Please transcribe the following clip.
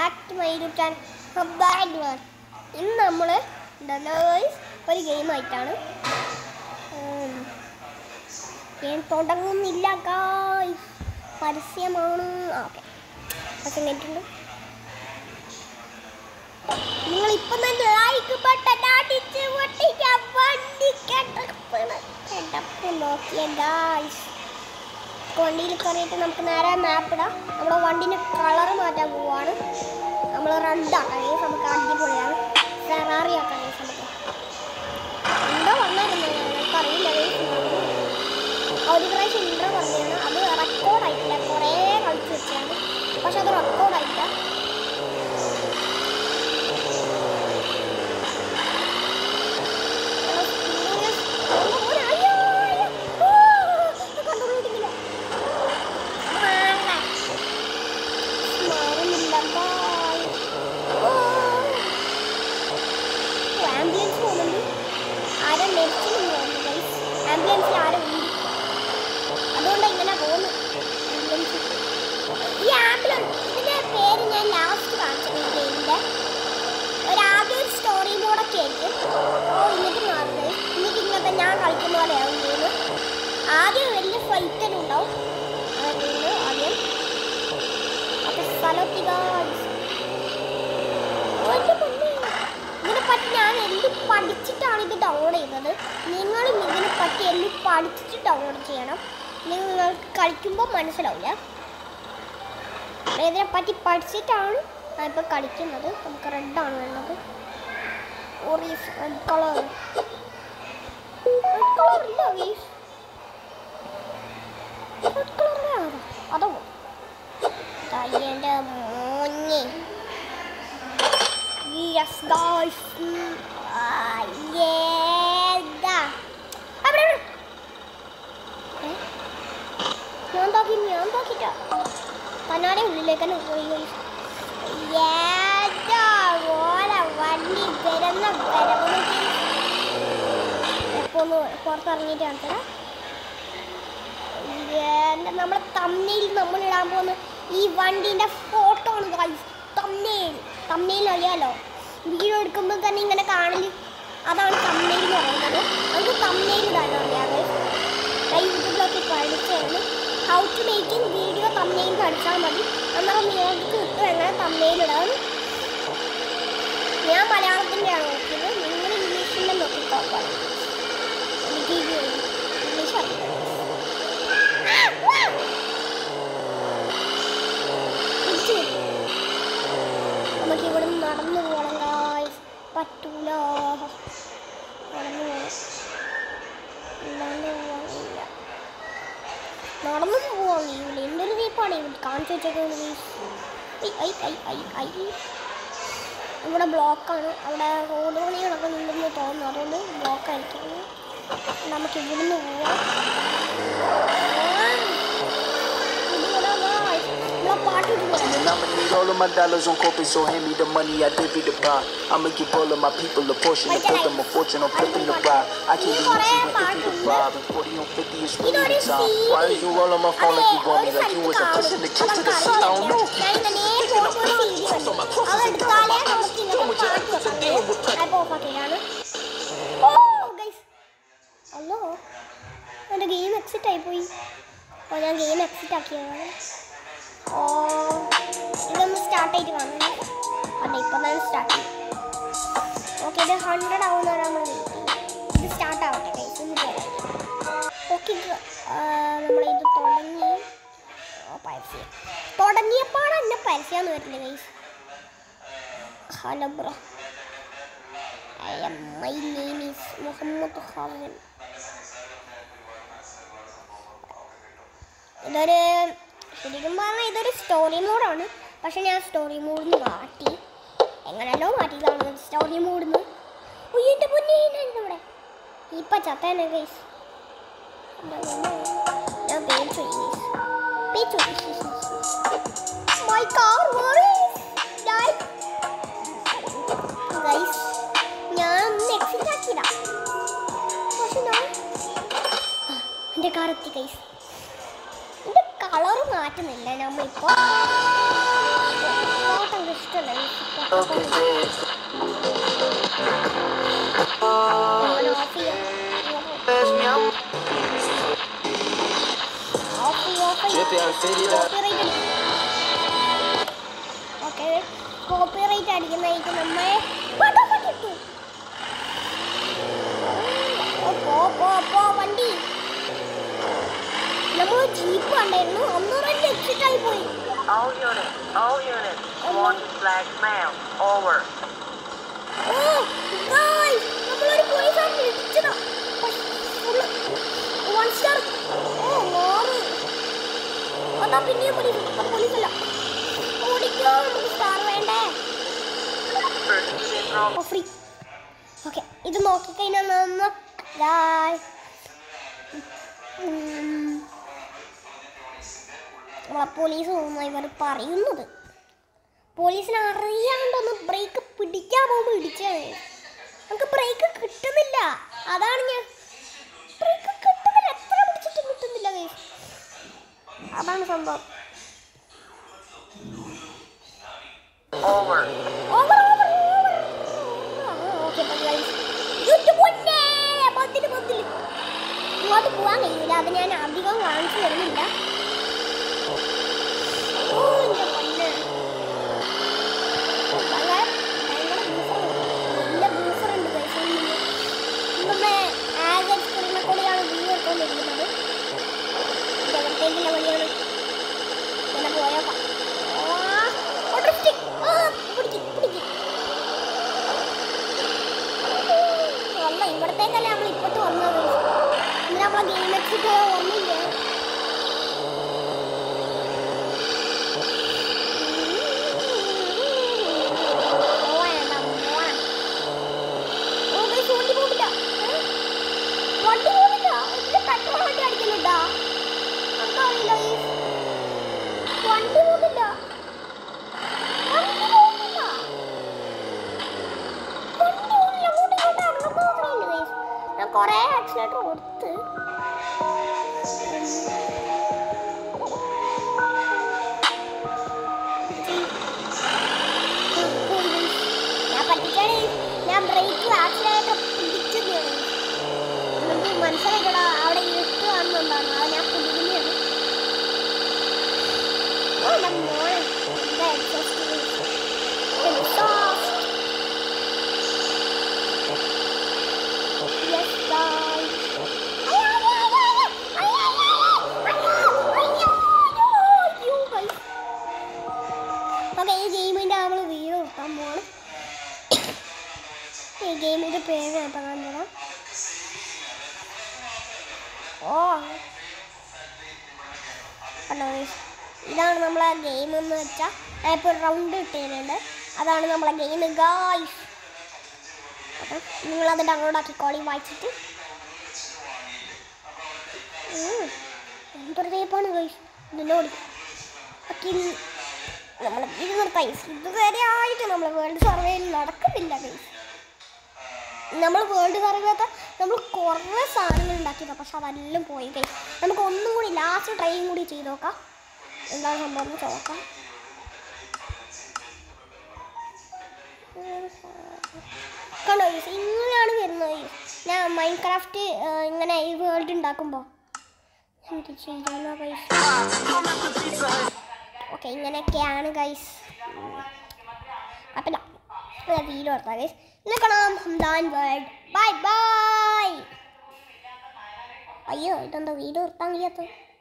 Back to my YouTube channel ഇന്ന് നമ്മൾ ഒരു ഗെയിമായിട്ടാണ് ഞാൻ തുടങ്ങുന്നില്ല ഗായ് പരസ്യമാണ് ഓക്കെ പരസ്യം കേട്ടിട്ടുണ്ട് നിങ്ങൾ ഇപ്പം തന്നെ ലൈക്ക് ബട്ടൺ അടിച്ച് പൊട്ടിക്കാൻ വണ്ടി കിടപ്പണ് കിടപ്പ് നോക്കിയ ഗായ്സ് വണ്ടിയിൽ കയറിയിട്ട് നമുക്ക് നേരെ മാപ്പ് ഇടാം നമ്മുടെ വണ്ടിൻ്റെ കളർ മാറ്റാൻ പോവാണ് നമ്മൾ റെഡ് ആക്കാം ഈ നമുക്ക് അടിപൊളിയാണ് ഫെറാറി ആക്കാം ഈ നമുക്ക് എന്തോ വന്നായിരുന്നു ഞങ്ങൾക്ക് അറിയില്ല ഒരു പ്രാവശ്യം ഇൻട്രോ പറഞ്ഞാണ് അത് റെക്കോർഡായിട്ടില്ല കുറേ കളിച്ച് വെച്ചാണ് പക്ഷെ അത് റെക്കോർഡായില്ല ആംബുലൻസ് പോകുന്നുണ്ട് ആരോ മരിച്ചിട്ടുണ്ട് ആംബുലൻസിൽ ആരോ ഉണ്ട് അതുകൊണ്ട് ഇങ്ങനെ പോകുന്നു ആംബുലൻസ് ഈ ആംബുലൻസ് ഇതിന്റെ പേര് ഞാൻ ലാസ്റ്റ് കാണിച്ചിട്ടുണ്ട് ഇതിന്റെ ഒരു ആദ്യം ഒരു സ്റ്റോറി മോഡൊക്കെ ആയിരിക്കും ഓ എന്നിട്ട് മാറുന്നത് എന്നിട്ട് ഇങ്ങനത്തെ ഞാൻ കളിക്കുന്ന പോലെയാവും ഗെയിം ആദ്യം വലിയ ഫൈറ്റർ ഉണ്ടാവും അതായത് ആദ്യം അപ്പൊ സ്ഥലത്തിക ഇതിനെ പറ്റി ഞാൻ എന്ത് പഠിച്ചിട്ടാണ് ഇത് ഡൗൺലോഡ് ചെയ്തത് നിങ്ങളും ഇതിനെ പറ്റി എന്ത് പഠിച്ചിട്ട് ഡൗൺലോഡ് ചെയ്യണം നിങ്ങൾക്ക് കളിക്കുമ്പോൾ മനസ്സിലാവില്ല ഇതിനെ പറ്റി പഠിച്ചിട്ടാണ് ഞാൻ ഇപ്പോൾ കളിക്കുന്നത് നമുക്ക് റെഡാണ് വേണ്ടത് Oreos red colour red colour ഇല്ല ഗീസ് റെഡ് കളർ അതോ എൻ്റെ മോഞ്ഞേ യെസ് ഗായ്സ് ഏതാ അവിടെ അവിടെ. ഏ? ഞാൻ നോക്കി ഞാൻ നോക്കിട്ടാ കണ്ണാടി ഉള്ളിലേക്ക് തന്നെ പോയി guys. ഏതാ ഓല വണ്ടി വരുന്ന വരവ് എപ്പോ ഒന്ന് പുറത്തിറങ്ങിയിട്ട് കാണിച്ചതാ നമ്മുടെ തമ്മയിൽ നമ്മൾ ഇടാൻ പോകുന്ന ഈ വണ്ടീൻ്റെ ഫോട്ടോ ആണ് ഗൈസ് തമ്മയിൽ തമ്മയിൽ അറിയാലോ വീഡിയോ എടുക്കുമ്പോൾ തന്നെ ഇങ്ങനെ കാണല് അതാണ് തമ്മയിൽ എന്ന് പറയുന്നത് നമുക്ക് തമ്മയിൽ ഇടാനോ അറിയാതെ യൂട്യൂബിലൊക്കെ പഠിച്ചാണ് ഹൗ ടു മേക്കിംഗ് വീഡിയോ തമ്മയിൽ പഠിച്ചാൽ മതി അന്നേരം നിങ്ങൾക്ക് കിട്ടും എങ്ങനെ തമ്മയിൽ ഇടാൻ ഞാൻ മലയാളത്തിൻ്റെയാണ് നോക്കിയത് നിങ്ങൾ ഇംഗ്ലീഷിൻ്റെ നോക്കിക്കോ എനിക്ക് ഇംഗ്ലീഷ് അറിയില്ല തിരിച്ചു വരും. നമുക്ക് ഇവിടെ നടന്നു പോകണം ഗായ്സ് പറ്റൂല നടന്നു പോകണം നടന്നു പോകാനില്ല നടന്നു പോകാൻ കഴിയൂല എൻ്റെ ഒരു വീപ്പാണ് ഇവിടെ കാണിച്ചു വെച്ചേക്കുന്നത് guys I I I I I ഇവിടെ ബ്ലോക്കാണ് അവിടെ റോഡ് പണികളൊക്കെ ഉണ്ടെന്ന് തോന്നുന്നു അതുകൊണ്ട് ബ്ലോക്ക് ആയിരിക്കും നമുക്ക് ഇവിടുന്ന് പോവാം ഇവിടെ ഇവിടെ പാട്ട് ഇടുന്നു Denominate all of my dollars on corporate, so hand me the money, I dip it the bar. I'ma give all of my people a portion, and put them a fortune on flipping the bar. I can't leave you with 50 to five, and 40 on 50 is really the time. Why are you all on my phone like you want me, like you was a push in the kick to the seat? I don't know. അല്ലോ എൻ്റെ game exit ആയിപ്പോയി അപ്പോൾ ഞാൻ game exit ആക്കിയതാണ് ഓ ഇതൊന്ന് start ആയിട്ട് കാണുന്നു അതെ ഇപ്പോൾ തന്നെ സ്റ്റാർട്ട് ചെയ്യും ഓക്കെ ഇത് ഹൺഡ്രഡ് ആവുന്നവരെ നമ്മൾ വെയിറ്റ് ചെയ്യും ഇത് സ്റ്റാർട്ട് ആവട്ടെ കൈസ് ഒന്ന് പോകാം ഓക്കെ നമ്മൾ ഇത് തുടങ്ങി ഓ, പരസ്യം തുടങ്ങിയപ്പോഴാണ് എന്നെ പരസ്യമെന്ന് വരുന്നത് guys hello bro I'm my name is Muhammad Hasim ഇതൊരു ശരിക്കും പറഞ്ഞാൽ ഇതൊരു സ്റ്റോറി മോഡാണ് പക്ഷെ ഞാൻ സ്റ്റോറി മോഡിൽ നിന്ന് മാറ്റി എങ്ങനെയല്ലോ മാറ്റിയതാണ് സ്റ്റോറി മോഡിൽ നിന്ന് ഉയ്യോ എൻ്റെ പൊന്നേ ഇവിടെ ഇപ്പം ചത്തേനെ ഗൈസ് ഞാൻ പേടിച്ചു പേടിച്ചു മൈ കാർ ഗൈസ് ഞാൻ ഒന്ന് എക്സിറ്റ് ആക്കിയിടാം പക്ഷെ ഞാൻ എൻ്റെ കാർ എത്തി ഗൈസ് എൻ്റെ കളർ മാറ്റുന്നില്ല നമ്മളിപ്പോൾ ഇഷ്ടമല്ല ഓഫ് ചെയ്യാം ഓഫ് ഓഫ് ഓക്കെ കോപ്പിറൈറ്റ് അടിക്കുന്നതായിട്ട് നമ്മളെ പടപെട്ടിട്ടു ഓ, പോ പോ പോ വണ്ടി നമ്മൾ ജീപ്പ് കണ്ടായിരുന്നു അന്നൂറ് എക്സിറ്റ് ആയി പോയി All units, all units, wanted flag mail, over. ഓ ഗായ്സ് നമ്മളൊരു പോലീസ് ആക്കി ഇടിച്ചതാ വൺ സ്റ്റാർ ഓ മാറ് അതാ പിന്നെയും പോലീസ് ഇപ്പൊ പോലീസല്ല ഓടിക്കോ നമുക്ക് സ്റ്റാർ വേണ്ടേ First unit from ഓ ഫ്രീ ഓക്കെ ഇത് നോക്കിക്കഴിഞ്ഞാൽ നമ്മ ഗായ്സ് നമ്മളെ പോലീസ് തോന്നുന്നു ഇവർ പറയുന്നത് പോലീസിന് അറിയാണ്ടൊന്ന് ബ്രേക്ക് പിടിക്കാൻ പോകുമ്പോൾ ഇടിച്ചത് നമുക്ക് ബ്രേക്ക് കിട്ടുന്നില്ല അതാണ് ഞാൻ ബ്രേക്ക് കിട്ടുന്നില്ല എത്ര പിടിച്ചിട്ടും കിട്ടുന്നില്ല guys. അതാണ് സംഭവം over. Over over over okay പൊന്നേ പത്തില് പത്തില് ഇങ്ങോട്ട് പോകാൻ കഴിയൂല അത് ഞാൻ അധികം കാണിച്ചു തരുന്നില്ല ഓ എൻ്റെ പൊന്നെ ഭയങ്കര ഭയങ്കര ബൂഫർ നല്ല ബൂഫർ ഉണ്ട് guys. നമ്മുടെ ആകെ സ്ക്രീനെ കൂടെയാണ് വ്യൂ എടുത്തുകൊണ്ടിരിക്കുന്നത് ജഗത്തേക്കുള്ള വഴിയാണ് ഇങ്ങനെ പോയേക്കാം ആ, ഓ, drifting. ആ, പിടിക്ക്, പിടിക്ക്. വന്ന ഇവിടത്തേക്കല്ലേ നമ്മൾ ഇപ്പോട്ട് വന്നത് ഇന്ന് നമ്മളെ ഗെയിം എക്സിറ്റ് വന്നില്ലേ പോവാനാ, പോവാൻ. ഓ, guys, വണ്ടി പോകില്ല. ഏ? വണ്ടി പോകില്ല. ഇതില് petrol വണ്ടി അടിക്കുന്നുണ്ടാ? നമുക്കറിയില്ല, guys. വണ്ടി പോകില്ല. വണ്ടി പോകില്ല. വണ്ടി പോകില്ല. അങ്ങോട്ടും ഇങ്ങോട്ടും അനങ്ങുന്ന മാത്രമേ ഉള്ളൂ, guys. ഞാൻ കുറേ ആക്സിലേറ്റർ കൊടുത്ത് ഞാൻ പറ്റിച്ചാണ് ഞാൻ ബ്രേക്ക് ആക്സിലേറ്റർ പിടിച്ചത് നമുക്ക് മനസ്സിലായിക്കടാ അവിടെ ഇരുട്ട് കാണുന്നുണ്ടാണ് അത് ഞാൻ പിടിക്കുന്നതാണ് ഓ ഞാൻ മോനെ എന്താ exhaust exhaust yes guys okay ഈ ഗെയിമിൻ്റെ നമ്മൾ വീഡിയോ നിർത്താൻ പോവാണ് ഈ ഗെയിമിൻ്റെ പേര് ഞാൻ പറഞ്ഞു തരാം ഓ കണ്ടോ guys? ഇതാണ് നമ്മളെ ഗെയിം എന്ന് വെച്ചാൽ ഞാൻ ഇപ്പോൾ റൗണ്ട് ഇട്ടിട്ടുണ്ട് അതാണ് നമ്മളെ ഗെയിം ഗായ്സ് അപ്പം നിങ്ങളത് ഡൗൺലോഡ് ആക്കിക്കോളി വായിച്ചിട്ട് ഉം. എന്തൊരു ടൈപ്പാണ് ഗൈസ് ഇതിനോട് ഓക്കെ നമ്മൾ ഇത് നിർത്താം guys. ഇതുവരെ ആയിട്ട് നമ്മൾ വേൾഡ് സർവേയിൽ നടക്കുന്നില്ല ഗൈസ് നമ്മൾ വേൾഡ് സർവേത്തെ നമ്മൾ കുറേ സാധനങ്ങൾ ഉണ്ടാക്കിയതാണ് പക്ഷെ അതെല്ലാം പോയി ഗൈസ് നമുക്ക് ഒന്നും കൂടി ലാസ്റ്റ് ട്രൈയും കൂടി ചെയ്ത് നോക്കാം എന്താണ് സംഭവം എന്ന് നോക്കാം കണ്ടോ guys? ഇങ്ങനെയാണ് വരുന്നത് guys. ഞാൻ മൈൻക്രാഫ്റ്റ് ഇങ്ങനെ ഈ വേൾഡ് ഉണ്ടാക്കുമ്പോൾ എന്ത് ചെയ്യാനോ ഗൈസ് ഓക്കെ ഇങ്ങനെയൊക്കെയാണ് ഗൈസ് അപ്പം വീഡിയോ എടുത്താൽ ഗൈസ് ഇന്ന് കാണാം ഹംദാൻ വേൾഡ് ബൈ ബൈ അയ്യോ ഇതെന്താ വീഡിയോ എടുത്താൻ കഴിയാത്ത